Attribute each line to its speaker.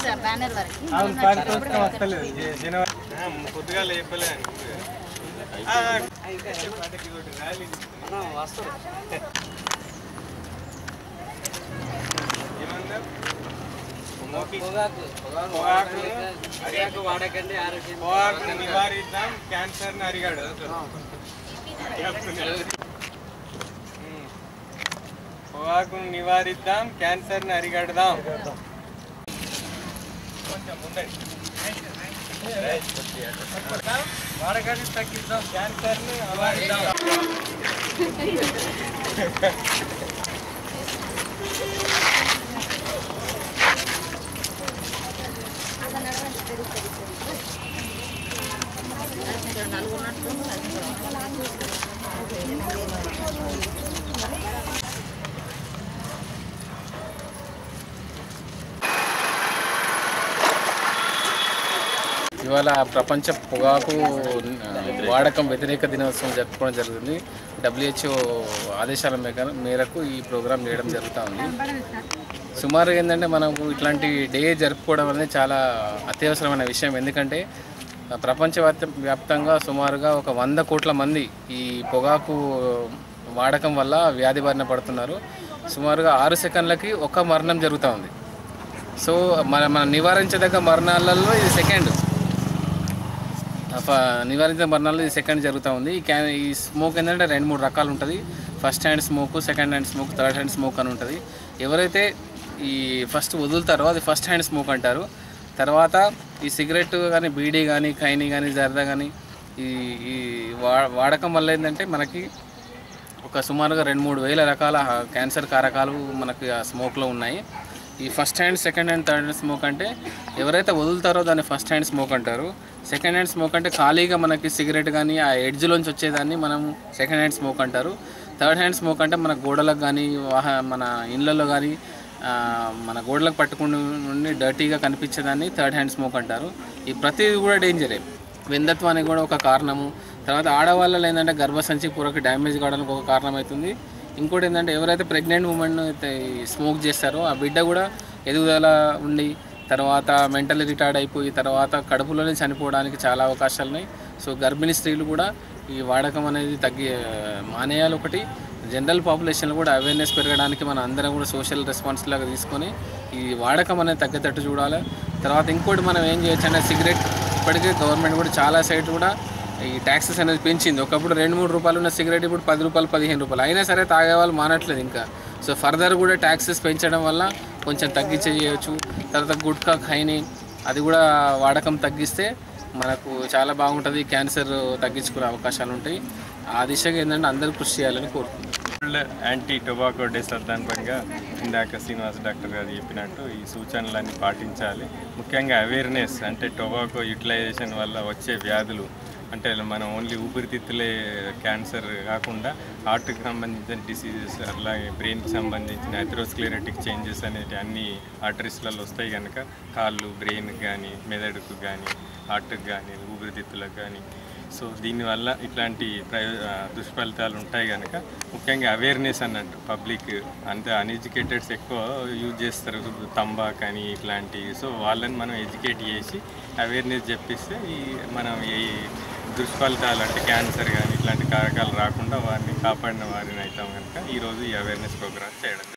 Speaker 1: Banner వరకు
Speaker 2: అవును పారితోషికం వస్తలేదు జ- జనవరి
Speaker 3: పొద్దుగా లేపలే పొగాకు నివారిద్దాం క్యాన్సర్ ని అరిగాడు ఉమ్. పొగాకును నివారిద్దాం క్యాన్సర్ ని అరిగడదాం కొంచెం ముందండి వాడకాన్ని తగ్గిద్దాం క్యాన్సర్ ని నివారిద్దాం
Speaker 4: ఇవాళ ప్రపంచ పొగాకు ఆ, వాడకం వ్యతిరేక దినోత్సవం జరుపుకోవడం జరుగుతుంది డబ్ల్యూహెచ్ఓ ఆదేశాల మేర- మేరకు ఈ ప్రోగ్రాం చేయడం జరుగుతూ ఉంది సుమారు ఏంటంటే మనకు ఇట్లాంటి డే జరుపుకోవడం అనేది చాలా అత్యవసరమైన విషయం ఎందుకంటే ఆ, ప్రపంచ వ్యాప్త- వ్యాప్తంగా సుమారుగా ఒక వంద కోట్ల మంది ఈ పొగాకు వాడకం వల్ల వ్యాధి బారిన పడుతున్నారు సుమారుగా ఆరు సెకండ్లకి ఒక మరణం జరుగుతూ ఉంది సో మన మన నివారించదగ్గ మరణాలలో ఇది సెకండ్ ఫ- నివారించిన మరణాలు ఇది సెకండ్ జరుగుతూ ఉంది ఈ క్యాన్ ఈ స్మోక్ ఏంటంటే రెండు మూడు రకాలు ఉంటుంది first hand smoke second hand smoke third hand smoke అని ఉంటుంది ఎవరైతే ఈ ఫస్ట్ వదులుతారో అది ఫస్ట్ హ్యాండ్ స్మోక్ అంటారు తర్వాత ఈ సిగరెట్ కానీ బీడీ కానీ ఖైనీ కానీ జర్దా కానీ ఈ ఈ వా వాడకం వల్ల ఏంటంటే మనకి ఒక సుమారుగా రెండు మూడు వేల రకాల క్యాన్సర్ కారకాలు మనకి ఆ స్మోక్లో ఉన్నాయి ఈ first hand second hand third hand smoke అంటే ఎవరైతే వదులుతారో దాన్ని ఫస్ట్ హ్యాండ్ స్మోక్ అంటారు సెకండ్ హ్యాండ్ స్మోక్ అంటే ఖాళీగా మనకి సిగరెట్ కానీ ఆ ఎడ్జ్లోంచి వచ్చేదాన్ని మనం సెకండ్ హ్యాండ్ స్మోక్ అంటారు థర్డ్ హ్యాండ్ స్మోక్ అంటే మన గోడలకు కానీ వాహ మన ఇళ్ళల్లో కానీ ఆ, మన గోడలకు పట్టుకుని నుండి డర్టీగా కనిపించేదాన్ని థర్డ్ హ్యాండ్ స్మోక్ అంటారు ఈ ప్రతిది కూడా డేంజరే విందత్వానికి కూడా ఒక కారణము తర్వాత ఆడవాళ్ళలో ఏంటంటే గర్భసంచి పూరకి డ్యామేజ్ కావడానికి ఒక కారణం అవుతుంది ఇంకోటి ఏంటంటే ఎవరైతే ప్రెగ్నెంట్ ఉమెన్ అయితే స్మోక్ చేస్తారో ఆ బిడ్డ కూడా ఎదుగుదల ఉండి తర్వాత మెంటల్ రిటార్డ్ అయిపోయి తర్వాత కడుపులోనే చనిపోవడానికి చాలా అవకాశాలు ఉన్నాయి సో గర్భిణీ స్త్రీలు కూడా ఈ వాడకం అనేది తగ్గి మానేయాలి ఒకటి జనరల్ పాపులేషన్లో కూడా అవేర్నెస్ పెరగడానికి మన అందరం కూడా సోషల్ రెస్పాన్స్ లాగా తీసుకొని ఈ వాడకం అనేది తగ్గేటట్టు చూడాలి తర్వాత ఇంకోటి మనం ఏం చేయొచ్చు అంటే సిగరెట్ ఇప్పటికే గవర్నమెంట్ కూడా చాలా సైడ్ కూడా ఈ ట్యాక్సెస్ అనేది పెంచింది ఒకప్పుడు రెండు మూడు రూపాయలు ఉన్న సిగరెట్ ఇప్పుడు పది రూపాయలు పదిహేను రూపాయలు అయినా సరే తాగే వాళ్ళు మానట్లేదు ఇంకా సో ఫర్దర్ కూడా ట్యాక్సెస్ పెంచడం వల్ల కొంచెం తగ్గించే చేయొచ్చు తర్వాత గుట్కా ఖైని అది కూడా వాడకం తగ్గిస్తే మనకు చాలా బాగుంటుంది క్యాన్సర్ తగ్గించుకునే అవకాశాలు ఉంటాయి ఆ దిశగా ఏంటంటే అందరూ కృషి చేయాలని కోరుకుంటున్నాను
Speaker 3: వరల్డ్ యాంటీ టొబాకో డే సందర్భంగా ఇందాక శ్రీనివాస్ డాక్టర్ గారు చెప్పినట్టు ఈ సూచనలన్నీ పాటించాలి ముఖ్యంగా అవేర్నెస్ అంటే టొబాకో యూటిలైజేషన్ వల్ల వచ్చే వ్యాధులు అంటే మనం ఓన్లీ ఊపిరితిత్తులే క్యాన్సర్ కాకుండా హార్ట్కి సంబంధించిన డిసీజెస్ అలాగే బ్రెయిన్కి సంబంధించిన అథెరోస్క్లెరటిక్ చేంజెస్ అనేవి అన్ని ఆర్టరీస్లలో వస్తాయి కనుక కాళ్ళు బ్రెయిన్కి కానీ మెదడుకు కానీ హార్ట్కి కానీ ఊపిరితిత్తులకు కానీ సో దీనివల్ల ఇట్లాంటి ప్రయో ఆ, దుష్ఫలితాలు ఉంటాయి కనుక ముఖ్యంగా అవేర్నెస్ అన్నట్టు పబ్లిక్ అంతే అన్ఎడ్యుకేటెడ్స్ ఎక్కువ యూజ్ చేస్తారు తంబాక్ అని ఇట్లాంటివి సో వాళ్ళని మనం ఎడ్యుకేట్ చేసి అవేర్నెస్ చెప్పిస్తే ఈ మనం ఈ దుష్ఫలితాలు అంటే క్యాన్సర్ కానీ ఇట్లాంటి కారకాలు రాకుండా వారిని కాపాడిన వారిని అవుతాం కనుక ఈరోజు ఈ అవేర్నెస్ ప్రోగ్రామ్ చేయడం